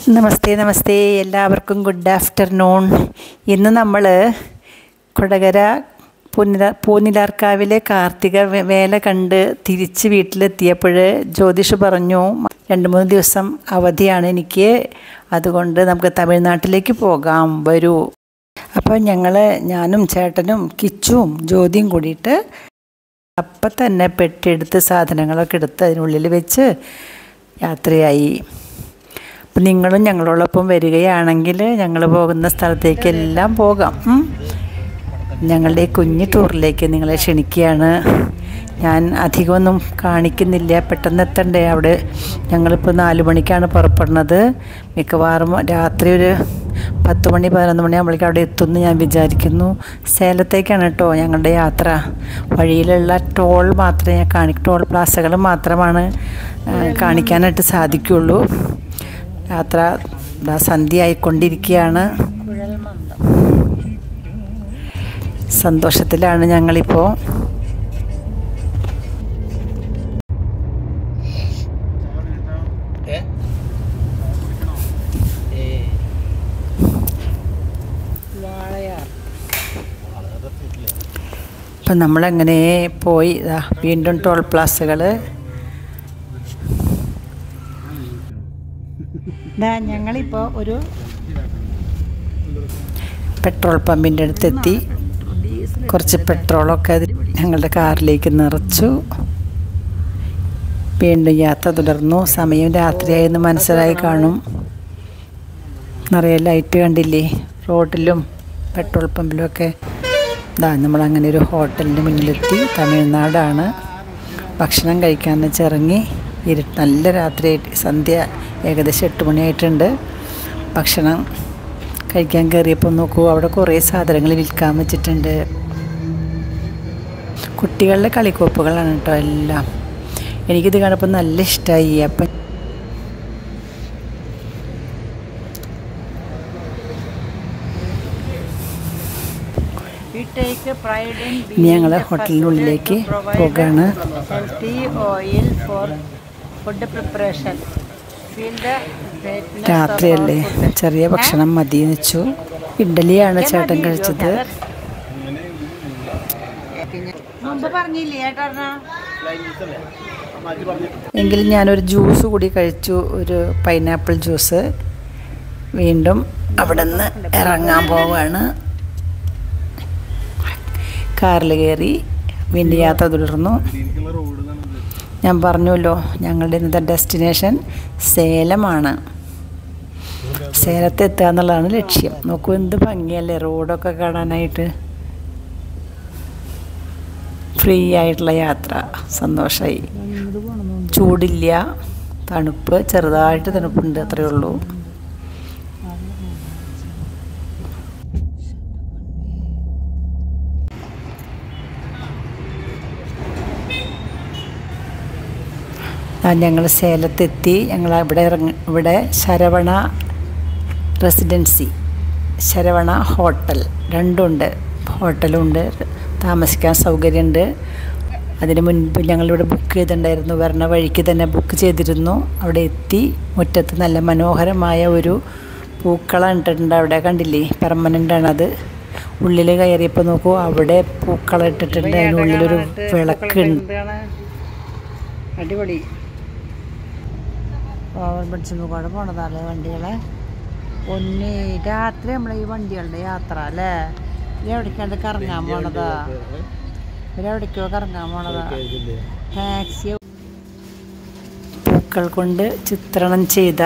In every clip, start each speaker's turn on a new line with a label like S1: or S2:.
S1: നമസ്തേ നമസ്തേ എല്ലാവർക്കും good afternoon ഇന്ന് നമ്മൾ കൊടകര പൂനില പൂനിലാർക്കാവിലെ കാർത്തിക വേ- വേല കണ്ട് തിരിച്ച് വീട്ടിലെത്തിയപ്പോൾ ജ്യോതിഷ് പറഞ്ഞു രണ്ട് മൂന്ന് ദിവസം അവധിയാണ് എനിക്ക് അതുകൊണ്ട് നമുക്ക് തമിഴ്നാട്ടിലേക്ക് പോകാം വരൂ അപ്പോൾ ഞങ്ങൾ ഞാനും ചേട്ടനും കിച്ചുവും ജ്യോതിയും കൂടിയിട്ട് അപ്പം തന്നെ പെട്ടിയെടുത്ത് സാധനങ്ങളൊക്കെ എടുത്ത് അതിനുള്ളിൽ വെച്ച് യാത്രയായി അപ്പം നിങ്ങളും ഞങ്ങളോടൊപ്പം വരികയാണെങ്കിൽ ഞങ്ങൾ പോകുന്ന സ്ഥലത്തേക്കെല്ലാം പോകാം ഉം. ഞങ്ങളുടെ ഈ കുഞ്ഞു ടൂറിലേക്ക് നിങ്ങളെ ക്ഷണിക്കുകയാണ് ഞാൻ അധികമൊന്നും കാണിക്കുന്നില്ല പെട്ടെന്ന് എത്തണ്ടേ അവിടെ ഞങ്ങളിപ്പോൾ നാല് മണിക്കാണ് പുറപ്പെടുന്നത് മിക്കവാറും രാത്രി ഒരു പത്ത് മണി പതിനൊന്ന് മണി ആകുമ്പോഴേക്കും അവിടെ എത്തുമെന്ന് ഞാൻ വിചാരിക്കുന്നു സേലത്തേക്കാണ് കേട്ടോ ഞങ്ങളുടെ യാത്ര വഴിയിലുള്ള ടോൾ മാത്രമേ ഞാൻ കാണി ടോൾ പ്ലാസകൾ മാത്രമാണ് ആ, കാണിക്കാനായിട്ട് സാധിക്കുള്ളൂ യാത്ര ദാ സന്ധ്യ ആയിക്കൊണ്ടിരിക്കുകയാണ് സന്തോഷത്തിലാണ് ഞങ്ങളിപ്പോൾ അപ്പം നമ്മളങ്ങനെ പോയി ദാ വീണ്ടും ടോൾ പ്ലാസകൾ ഞങ്ങളിപ്പോൾ ഒരു പെട്രോൾ പമ്പിൻ്റെ അടുത്തെത്തി കുറച്ച് പെട്രോളൊക്കെ അതിൽ ഞങ്ങളുടെ കാറിലേക്ക് നിറച്ചു വീണ്ടും യാത്ര തുടർന്നു സമയം രാത്രിയായെന്ന് മനസ്സിലായി കാണും നിറയെ ലൈറ്റ് കണ്ടില്ലേ റോഡിലും പെട്രോൾ പമ്പിലുമൊക്കെ ഇതാ നമ്മളങ്ങനെ ഒരു ഹോട്ടലിൻ്റെ മുന്നിലെത്തി തമിഴ്നാടാണ് ഭക്ഷണം കഴിക്കാമെന്ന് വെച്ചിറങ്ങി ഇരു നല്ല രാത്രിയായിട്ട് സന്ധ്യ ഏകദേശം എട്ട് മണിയായിട്ടുണ്ട് ഭക്ഷണം കഴിക്കാൻ കയറിയപ്പോൾ നോക്കൂ അവിടെ കുറേ സാധനങ്ങൾ വിൽക്കാൻ വെച്ചിട്ടുണ്ട് കുട്ടികളുടെ കളിക്കോപ്പുകളാണ് കേട്ടോ എല്ലാം എനിക്കിത് കണ്ടപ്പോൾ നല്ല ഇഷ്ടമായി അപ്പം ഇനി ഞങ്ങൾ ഹോട്ടലിനുള്ളിലേക്ക് പോകാണ് രാത്രിയല്ലേ ചെറിയ ഭക്ഷണം മതി എന്ന് വെച്ചു ഇഡ്ഡലിയാണ് ചേട്ടൻ കഴിച്ചത് എങ്കിലും ഞാനൊരു ജ്യൂസ് കൂടി കഴിച്ചു ഒരു പൈനാപ്പിൾ ജ്യൂസ് വീണ്ടും അവിടെ നിന്ന് ഇറങ്ങാൻ പോവുകയാണ് കാറിൽ കയറി വീണ്ടും യാത്ര തുടർന്നു ഞാൻ പറഞ്ഞല്ലോ ഞങ്ങളുടെ ഇന്നത്തെ ഡെസ്റ്റിനേഷൻ സേലമാണ് സേലത്ത് എത്തുക എന്നുള്ളതാണ് ലക്ഷ്യം നോക്കൂ എന്ത് ഭംഗിയല്ലേ റോഡൊക്കെ കാണാനായിട്ട് ഫ്രീ ആയിട്ടുള്ള യാത്ര സന്തോഷമായി ചൂടില്ല തണുപ്പ് ചെറുതായിട്ട് തണുപ്പുണ്ട് അത്രയേ ഉള്ളൂ ഞങ്ങൾ സേലത്തെത്തി ഞങ്ങൾ ഇവിടെ ഇറങ്ങി ഇവിടെ ശരവണ റെസിഡൻസി ശരവണ ഹോട്ടൽ രണ്ടുണ്ട് ഹോട്ടലുണ്ട് താമസിക്കാൻ സൗകര്യമുണ്ട് അതിന് മുൻപ് ഞങ്ങളിവിടെ ബുക്ക് ചെയ്തിട്ടുണ്ടായിരുന്നു വരണ വഴിക്ക് തന്നെ ബുക്ക് ചെയ്തിരുന്നു അവിടെ എത്തി മുറ്റത്ത് നല്ല മനോഹരമായ ഒരു പൂക്കളം ഇട്ടിട്ടുണ്ട് അവിടെ കണ്ടില്ലേ പെർമനൻ്റ് ആണത് ഉള്ളിൽ കയറിയപ്പോൾ നോക്കൂ അവിടെ പൂക്കളം ഇട്ടിട്ടുണ്ട് അതിനുള്ളിലൊരു വിളക്ക് ഉണ്ട് അടിപൊളി ഓവർ ബ്രിഡ്ജ് മുഖോടെ പോണതല്ലേ വണ്ടികളെ ഒന്ന് രാത്രി നമ്മളെ ഈ വണ്ടികളുടെ യാത്ര അല്ലേ ഇതെവിടേക്കാണ് കറങ്ങാൻ പോണതാ ഇവരെവിടേക്കോ കറങ്ങാൻ പോണതാ ടാക്സി പൂക്കൾ കൊണ്ട് ചിത്രണം ചെയ്ത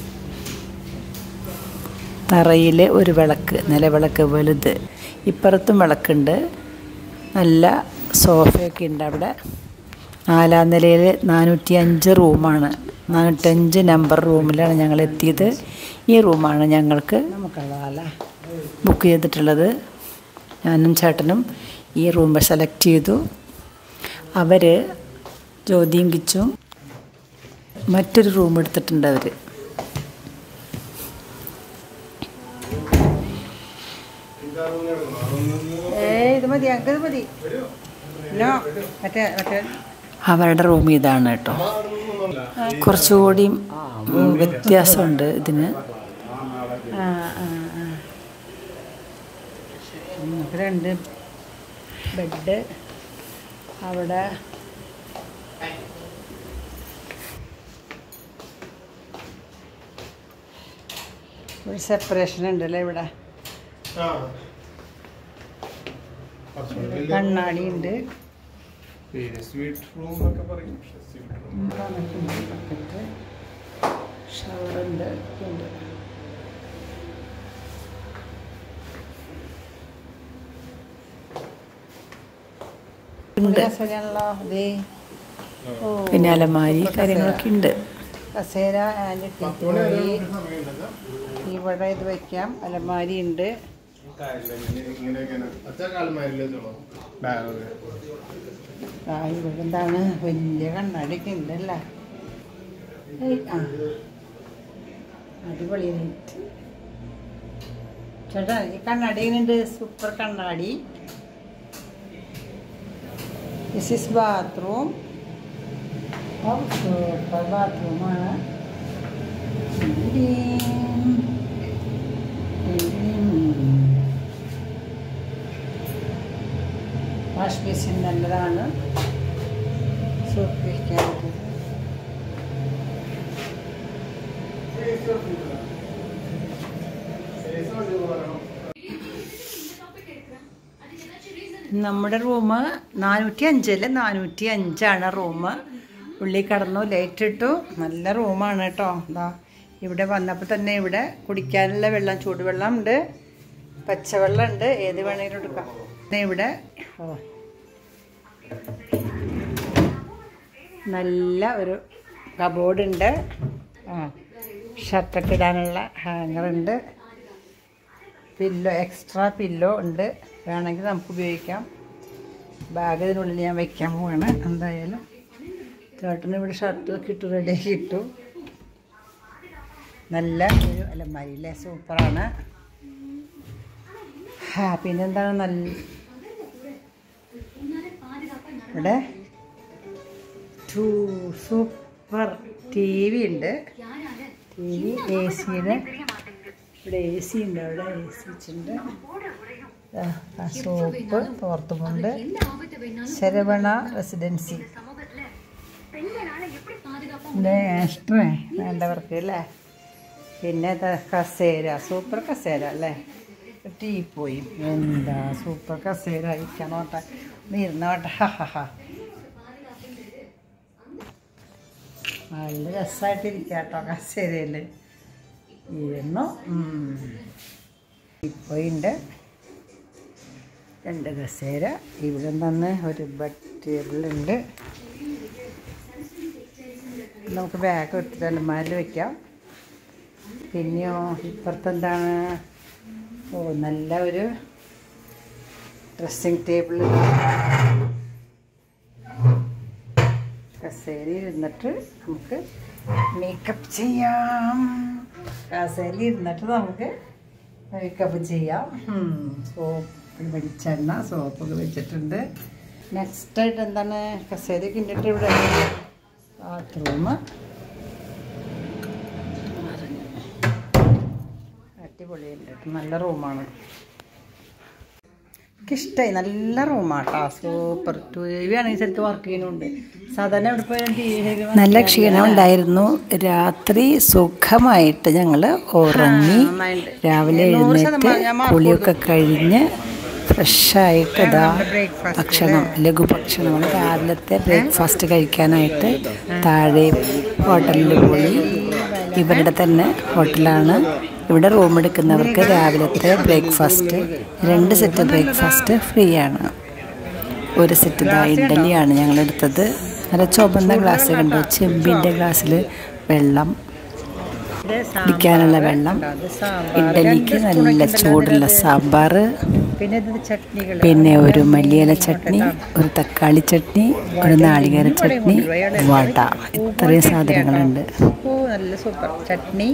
S1: തറയിൽ ഒരു വിളക്ക് നിലവിളക്ക് വലുത് ഇപ്പുറത്തും വിളക്കുണ്ട് നല്ല സോഫയൊക്കെ ഉണ്ട് അവിടെ നാലാം നിലയിൽ നാനൂറ്റി അഞ്ച് റൂമാണ് നാനൂറ്റഞ്ച് നമ്പർ റൂമിലാണ് ഞങ്ങൾ എത്തിയത് ഈ റൂമാണ് ഞങ്ങൾക്ക് ബുക്ക് ചെയ്തിട്ടുള്ളത് ഞാനും ചേട്ടനും ഈ റൂം സെലക്ട് ചെയ്തു അവർ ജ്യോതിയും കിച്ചും മറ്റൊരു റൂം എടുത്തിട്ടുണ്ട് അവർ ഇത് മതി ഇത് മതി മറ്റേ മറ്റേ അവരുടെ റൂം ഇതാണ് കേട്ടോ കുറച്ചുകൂടി ഉം, വ്യത്യാസമുണ്ട് ഇതിന് ആ ആ ആ നമുക്ക് രണ്ട് ബെഡ് അവിടെ ഒരു സെപ്പറേഷൻ ഉണ്ടല്ലേ ഇവിടെ
S2: ആ കുറച്ചുകൂടി വലിയ
S1: കണ്ണാടി ഉണ്ട്
S2: പേര് സ്വീറ്റ് റൂം എന്നൊക്കെ പറയും പക്ഷെ സ്വീറ്റ് റൂം
S1: ഷവറുണ്ട് ഉണ്ട് ഉണ്ട് പിന്നെ അലമാരി കാര്യങ്ങളൊക്കെ ഉണ്ട് കസേര ആൻഡ്
S2: പത്ത് മണി വരെ
S1: ടീപ്പോയി
S2: നമുക്ക് സമയമുണ്ടല്ലോ
S1: ഇവിടെ ഇത് വെക്കാം അലമാരി ഉണ്ട്
S2: ഇങ്ങനെ ഇങ്ങനെ അച്ഛാ കാലമാരില്ലോ ബാഗ്
S1: ആ ഇവിടെ എന്താണ് വലിയ കണ്ണാടിയൊക്കെ ഉണ്ടല്ലേ ഏയ്, ആ അടിപൊളി ലൈറ്റ് ചേട്ടാ ഈ കണ്ണാടി എങ്ങനെയുണ്ട് സൂപ്പർ കണ്ണാടി ദിസ് ഇസ് ബാത്റൂം സൂപ്പർ ബാത്റൂമാണ് വാഷ് ബേസിൻ നല്ലതാണ് സോപ്പ് വയ്ക്കാനൊക്കെ നമ്മുടെ റൂം നാനൂറ്റി അഞ്ചല്ലേ നാനൂറ്റി അഞ്ചാണ് റൂം ഉള്ളിൽ കടന്നു ലൈറ്റ് ഇട്ടു നല്ല റൂമാണ് കേട്ടോ എന്താ ഇവിടെ വന്നപ്പോൾ തന്നെ ഇവിടെ കുടിക്കാനുള്ള വെള്ളം ചൂടുവെള്ളം ഉണ്ട് പച്ചവെള്ളം ഉണ്ട് ഏത് വേണമെങ്കിലും എടുക്കാം പിന്നെ ഇവിടെ ഓ നല്ല ഒരു കബോർഡ് ഉണ്ട് ആ ഷർട്ടൊക്കെ ഇടാനുള്ള ഹാങ്ങർ ഉണ്ട് പില്ലോ എക്സ്ട്രാ പില്ലോ ഉണ്ട് വേണമെങ്കിൽ നമുക്ക് ഉപയോഗിക്കാം ബാഗ് ഇതിനുള്ളിൽ ഞാൻ വെക്കാൻ പോവാണ് എന്തായാലും ചേട്ടന് ഇവിടെ ഷർട്ടൊക്കെ ഇട്ടു റെഡിയാക്കി ഇട്ടു നല്ല ഒരു അലമാരിയിലെ സൂപ്പറാണ് ആ പിന്നെന്താണ് നല്ല ഇവിടെ ടു സൂപ്പർ ടി വി ഉണ്ട് ടി വി എ സിയുടെ ഇവിടെ എ സി ഉണ്ട് അവിടെ എ സി വെച്ചിട്ടുണ്ട് ആ, ആ സോപ്പ് തോർത്തുമുണ്ട് ശരവണ റെസിഡൻസി പിന്നെ എക്സ്ട്രാ വേണ്ടവർക്ക് അല്ലേ പിന്നെ ദാ കസേര സൂപ്പർ കസേര അല്ലേ ടീ പോയി എന്താ സൂപ്പർ കസേര ഇരിക്കണോട്ടെ നീ ഇരുന്നോട്ടെ ഹ ഹ ഹ നല്ല രസമായിട്ടിരിക്കാം കേട്ടോ കസേരയിൽ ഇരുന്നു ഇപ്പോയിണ്ട് രണ്ട് കസേര ഇവിടെ നിന്ന് ഒരു ബെഡ് ടേബിളുണ്ട് നമുക്ക് ബാഗ് എടുത്തിട്ട് അലമാരിൽ വെക്കാം പിന്നെയോ ഇപ്പുറത്തെന്താണ് ഓ നല്ല ഒരു ഡ്രസ്സിങ് ടേബിൾ കസേരയിൽ ഇരുന്നിട്ട് നമുക്ക് മേക്കപ്പ് ചെയ്യാം കസേരയിൽ ഇരുന്നിട്ട് നമുക്ക് മേക്കപ്പ് ചെയ്യാം സോപ്പ് വെളിച്ചെണ്ണ സോപ്പൊക്കെ വെച്ചിട്ടുണ്ട് നെക്സ്റ്റ് ആയിട്ട് എന്താണ് കസേരയൊക്കെ ഇട്ടിട്ട് ഇവിടെ ബാത്റൂം അടിപൊളിയുണ്ട് നല്ല റൂമാണ് എനിക്കിഷ്ടമായി നല്ല റൂമാട്ടോ സൂപ്പർ ടി വി ആണെങ്കിൽ ശരിക്കും വർക്ക് ചെയ്യുന്നുണ്ട് സാധാരണ ഇവിടെ പോയാൽ ടി വി
S3: നല്ല ക്ഷീണം ഉണ്ടായിരുന്നു രാത്രി സുഖമായിട്ട് ഞങ്ങൾ ഉറങ്ങി
S1: നന്നായിട്ടുണ്ട്.
S3: രാവിലെ
S1: നൂറ്
S3: എഴുന്നേറ്റ്
S1: ശതമാനം ഞാൻ മാർക്ക്
S3: കുളിയൊക്കെ കഴിഞ്ഞ് ഫ്രഷായിട്ട് ഇതാ
S1: നമ്മുടെ breakfast
S3: ഭക്ഷണം ലഘുഭക്ഷണം രാവിലത്തെ ബ്രേക്ക്ഫാസ്റ്റ് കഴിക്കാനായിട്ട് താഴെ ഹോട്ടലിൽ പോയി ഇവരുടെ തന്നെ ഹോട്ടലാണ് ഇവിടെ റൂം എടുക്കുന്നവർക്ക് രാവിലത്തെ ബ്രേക്ക്ഫാസ്റ്റ് രണ്ട് സെറ്റ് ബ്രേക്ക്ഫാസ്റ്റ് ഫ്രീ ആണ് ഒരു സെറ്റ് ദാ ഇഡ്ഡലിയാണ് ഞങ്ങളെടുത്തത് നല്ല ചുവന്ന ഗ്ലാസ് കണ്ടു ചെമ്പിൻ്റെ ഗ്ലാസ്സിൽ വെള്ളം കുടിക്കാനുള്ള വെള്ളം ഇഡ്ഡലിക്ക് നല്ല ചൂടുള്ള സാമ്പാർ
S1: പിന്നെ ഇത് ചട്നികൾ
S3: പിന്നെ ഒരു മല്ലിയില ചട്നി ഒരു തക്കാളി ചട്നി ഒരു നാളികേര ചട്നി വട ഇത്രയും സാധനങ്ങളുണ്ട്
S1: ഓ നല്ല സൂപ്പർ ചട്നി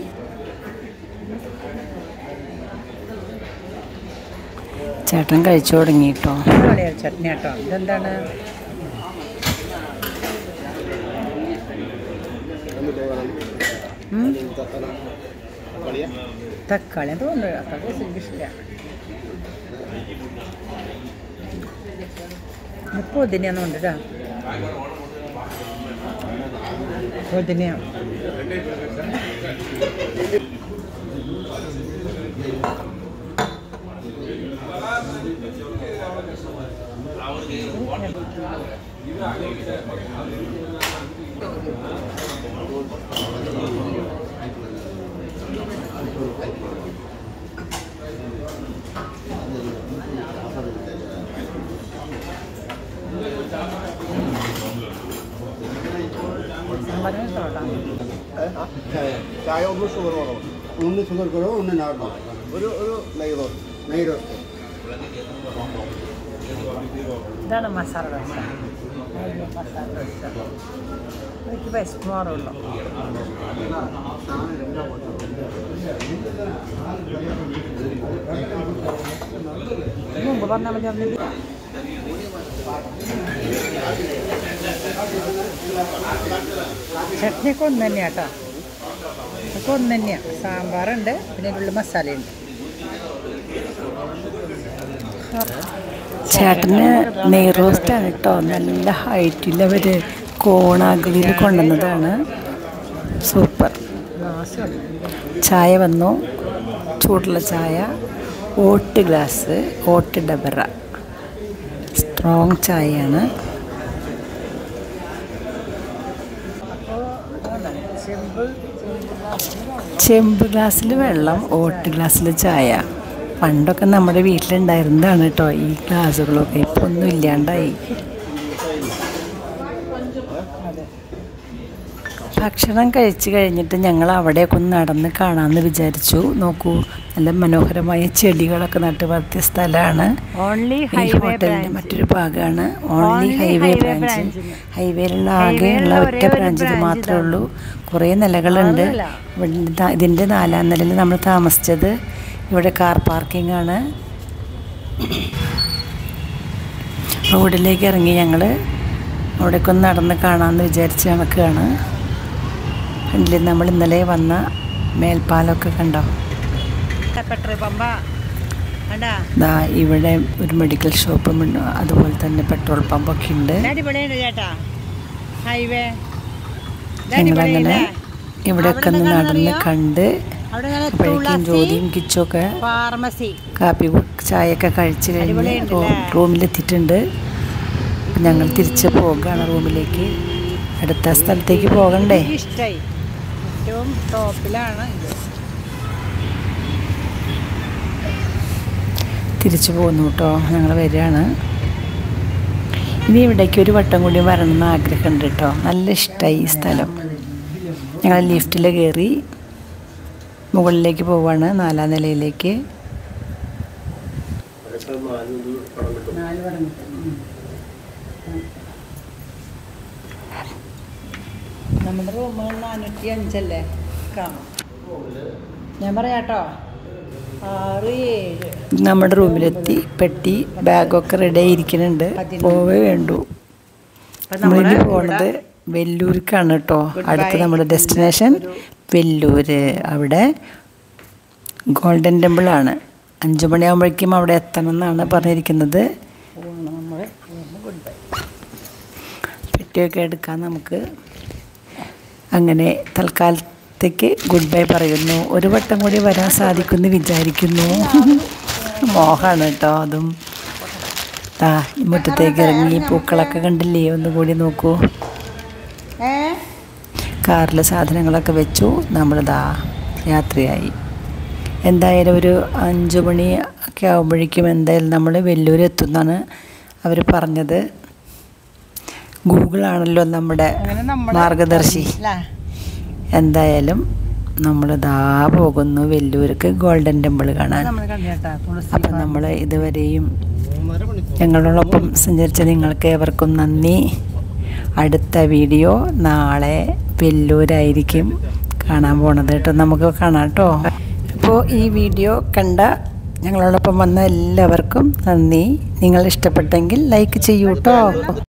S3: ചേട്ടൻ കഴിച്ചു തുടങ്ങി കേട്ടോ
S1: അടിപൊളിയാണ് ചട്നി കേട്ടോ ഇതെന്താണ് ഉം? തക്കാളി തോന്നുന്നു തക്കാളി എനിക്കിഷ്ടമില്ല പുതിനയൊന്നും ഉണ്ട് കേട്ടോ പുതിനയാണ് സാമ്പാറിന് ഇഷ്ടപ്പെട്ടോ
S4: ചായ ഒന്ന് ഷുഗർ കുറവ്
S5: ഒന്ന് ഷുഗർ കുറവ് ഒന്ന് നോർമൽ
S4: ഒരു ഒരു നെയ് റോസ്
S5: നെയ് റോസ്റ്റ്
S1: ഇതാണ് മസാല ദോശ നെയ്യ് മസാല ദോശ എനിക്ക് വിശപ്പ് മാറുള്ളൂ മുമ്പ് പറഞ്ഞാൽ മതി അന്ന് ചട്നിയൊക്കെ ഒന്ന് തന്നെയാണ് കേട്ടോ ഒക്കെ ഒന്ന് തന്നെയാണ് സാമ്പാറുണ്ട് പിന്നെ ഇതിലുള്ള മസാലയുണ്ട്
S3: ചേട്ടന് നെയ് റോസ്റ്റാണ് കേട്ടോ നല്ല ഹൈറ്റിൽ അവർ കോണാകൃതിയിൽ കൊണ്ടുവന്നതാണ് സൂപ്പർ ചായ വന്നു ചൂടുള്ള ചായ ഓട്ട് ഗ്ലാസ് ഓട്ട് ഡബറ സ്ട്രോങ് ചായയാണ് ചെമ്പ് ഗ്ലാസ്സിൽ വെള്ളം ഓട്ട് ഗ്ലാസ്സിൽ ചായ പണ്ടൊക്കെ നമ്മുടെ വീട്ടിലുണ്ടായിരുന്നതാണ് കേട്ടോ ഈ ഗ്ലാസ്സുകളൊക്കെ ഇപ്പോൾ ഒന്നും ഇല്ലാണ്ടായി ഭക്ഷണം കഴിച്ച് കഴിഞ്ഞിട്ട് ഞങ്ങൾ അവിടെയൊക്കെ ഒന്ന് നടന്ന് കാണാമെന്ന് വിചാരിച്ചു നോക്കൂ നല്ല മനോഹരമായ ചെടികളൊക്കെ നട്ട് വളർത്തിയ സ്ഥലമാണ്
S1: ഓൺലി
S3: ഈ ഹോട്ടലിൻ്റെ മറ്റൊരു ഭാഗമാണ് ഓൺലി ഹൈവേ ബ്രാഞ്ച് ഹൈവേയിലുള്ള ആകെയുള്ള ഒറ്റ ബ്രാഞ്ച് ഇത് മാത്രമേ ഉള്ളൂ കുറേ നിലകളുണ്ട് ഇവിടെ ദാ- ഇതിൻ്റെ നാലാം നിലയിൽ നമ്മൾ താമസിച്ചത് ഇവിടെ കാർ പാർക്കിംഗ് ആണ് റോഡിലേക്ക് ഇറങ്ങി ഞങ്ങൾ അവിടേക്ക് ഒന്ന് നടന്ന് കാണാമെന്ന് വിചാരിച്ച് നടക്കുകയാണ് കണ്ടില്ലേ നമ്മൾ ഇന്നലെ വന്ന മേൽപ്പാലമൊക്കെ കണ്ടോ
S1: പെട്രോൾ പമ്പ കണ്ടാ
S3: ദാ ഇവിടെ ഒരു മെഡിക്കൽ ഷോപ്പും ഉണ്ട് അതുപോലെ തന്നെ പെട്രോൾ പമ്പൊക്കെ ഉണ്ട്
S1: അടിപൊളിയുണ്ട് ചേട്ടാ ഹൈവേ
S3: ഞങ്ങളങ്ങനെ ഇവിടെയൊക്കെ ഒന്ന് നടന്ന് കണ്ട്
S1: അവിടെ ഇങ്ങനെ
S3: അപ്പോഴേക്കും ജ്യോതിയും കിച്ചൊക്കെ
S1: ഫാർമസി
S3: കാപ്പി കു- ചായയൊക്കെ കഴിച്ച് കഴിഞ്ഞ്
S1: അടിപൊളിയുണ്ട്
S3: റൂ-
S1: ല്ലേ?
S3: റൂമിലെത്തിയിട്ടുണ്ട് അപ്പം ഞങ്ങൾ തിരിച്ച് പോകുകയാണ് റൂമിലേക്ക് അടുത്ത സ്ഥലത്തേക്ക് പോകണ്ടേ
S1: ഇഷ്ടമായി ഏറ്റവും ടോപ്പിലാണ് ഇത്
S3: തിരിച്ചു പോന്നു കേട്ടോ ഞങ്ങൾ വരികയാണ് ഇനി ഇവിടേക്ക് ഒരു വട്ടം കൂടി വരണം എന്ന് ആഗ്രഹമുണ്ട് കേട്ടോ നല്ല ഇഷ്ടമായി ഈ സ്ഥലം ഞങ്ങൾ ലിഫ്റ്റിൽ കയറി മുകളിലേക്ക് പോവാണ് നാലാം നിലയിലേക്ക്
S1: നമ്മുടെ റൂമുകൾ നാനൂറ്റി അഞ്ചല്ലേ കാണാം ഞാൻ പറയാട്ടോ ആറ് ഏഴ്
S3: നമ്മുടെ റൂമിലെത്തി പെട്ടി ബാഗൊക്കെ റെഡി ആയിരിക്കുന്നുണ്ട് പോവേ വേണ്ടു
S1: അപ്പം
S3: നമ്മളിനി
S1: നമ്മള്
S3: പോണത് വെല്ലൂർക്കാണ് കേട്ടോ
S1: Goodbye.
S3: അടുത്ത നമ്മുടെ ഡെസ്റ്റിനേഷൻ വെല്ലൂര് അവിടെ ഗോൾഡൻ ടെമ്പിളാണ് അഞ്ചു മണിയാകുമ്പോഴേക്കും അവിടെ എത്തണം എന്നാണ് പറഞ്ഞിരിക്കുന്നത്
S1: നമ്മൾ
S3: പെട്ടിയൊക്കെ എടുക്കാൻ നമുക്ക് അങ്ങനെ തൽക്കാലത്തേക്ക് ഗുഡ് ബൈ പറയുന്നു ഒരു വട്ടം കൂടി വരാൻ സാധിക്കുമെന്ന് വിചാരിക്കുന്നു മോഹമാണ് കേട്ടോ അതും ആ ഈ മുറ്റത്തേക്ക് ഇറങ്ങി പൂക്കളൊക്കെ കണ്ടില്ലേ ഒന്നുകൂടി നോക്കൂ
S1: ഏ
S3: കാറിൽ സാധനങ്ങളൊക്കെ വെച്ചു നമ്മളിതാ യാത്രയായി എന്തായാലും ഒരു അഞ്ച് മണി ഒക്കെ ആകുമ്പോഴേക്കും എന്തായാലും നമ്മൾ വെല്ലൂർ എത്തുമെന്നാണ് അവർ പറഞ്ഞത് ഗൂഗിളാണല്ലോ നമ്മുടെ
S1: അങ്ങനെ നമ്മൾ
S3: മാർഗദർശി
S1: അല്ലേ
S3: എന്തായാലും നമ്മളിതാ പോകുന്നു വെല്ലൂർക്ക് ഗോൾഡൻ ടെമ്പിൾ കാണാൻ
S1: നമ്മൾ കണ്ടേട്ടാ തുളസി
S3: അപ്പം നമ്മൾ ഇതുവരെയും ഞങ്ങളോടൊപ്പം സഞ്ചരിച്ച നിങ്ങൾക്ക് ഏവർക്കും നന്ദി അടുത്ത വീഡിയോ നാളെ വെല്ലൂരായിരിക്കും കാണാൻ പോണത് കേട്ടോ നമുക്ക് കാണാം കേട്ടോ അപ്പോൾ ഈ വീഡിയോ കണ്ട ഞങ്ങളോടൊപ്പം വന്ന എല്ലാവർക്കും നന്ദി നിങ്ങൾ ഇഷ്ടപ്പെട്ടെങ്കിൽ ലൈക്ക് ചെയ്യൂ കേട്ടോ